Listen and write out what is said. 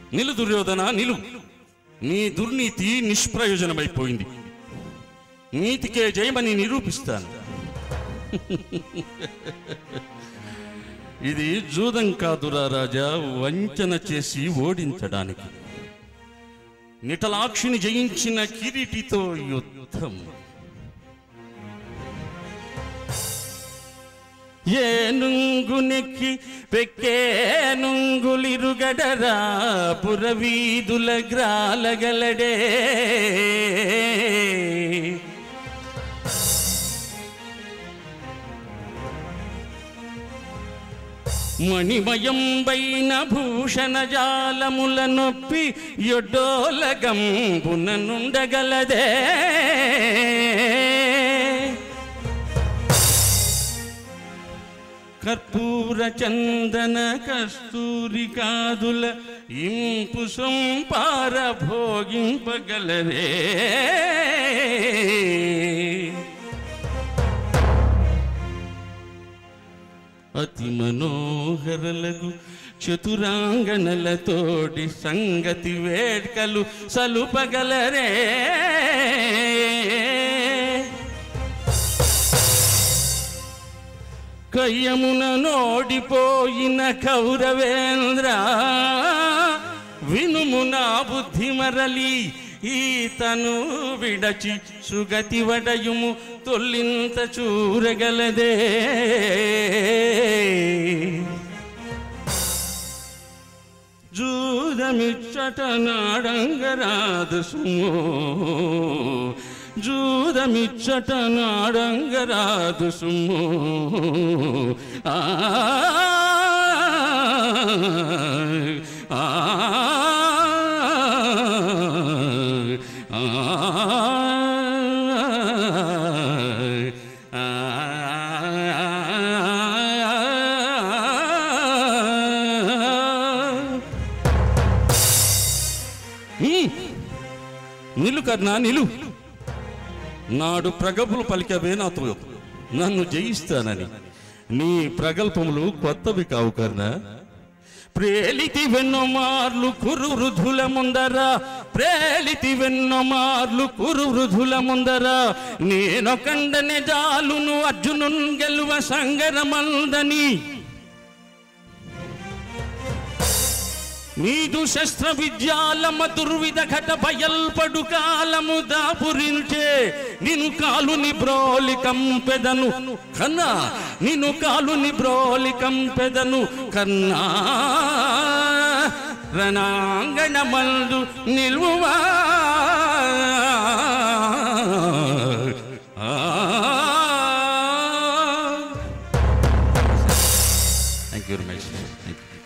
నిలు దుర్యోధన నిలు నీ దుర్నీతి నిష్ప్రయోజనమైపోయింది నీతికే జయమని నిరూపిస్తాను ఇది జూదం కాదురా రాజా వంచన చేసి ఓడించడానికి నిటలాక్షిని జయించిన కిరీటితో యుద్ధం ఏనుంగునెక్కి పెక్కేనుంగులిరుగడరా పురవీధుల గ్రాలగలడే మణిమయంబైన భూషణ జాలముల నొప్పి యొడ్డోలగంబున నుండగలదే కర్పూర చందన కస్తూరి కాదుల ఇంపు సొంపార భోగింపగలరే అతి మనోహరలకు చతురాంగనలతోటి సంగతి వేడ్కలు సలుపగలరే కయ్యమున నోడిపోయిన కౌరవేంద్ర వినుము నా బుద్ధి మరలి ఈతను విడచి సుగతి వడయుము తొల్లింత చూరగలదే జూదమిచ్చట నాడంగరాదు సుమో జూదమిచ్చట నాడంగరాదు సుమో ఆ ఆ నిలు కర్ణ నిలు నాడు ప్రగల్భులు పలికవే నాతో నన్ను జయిస్తానని నీ ప్రగల్భములు కొత్తవి కావు కర్ణ ప్రేలితి వెన్నో మార్లు కురు వృధుల ముందర ప్రేలితి వెన్నో మార్లు కురు వృధుల ముందర నేనొకండనే జాలును అర్జును గెలువ సంగరమందని నీదు శస్త్ర విద్యాలమ దుర్విధ ఘట బయల్పడు కాలము దాపురించే నిను కాలుని బ్రోలి కంపెదను కన్నా నిను కాలుని బ్రోలి కంపెదను కన్నా రణాంగణ మందు నిల్వా thank you very much thank you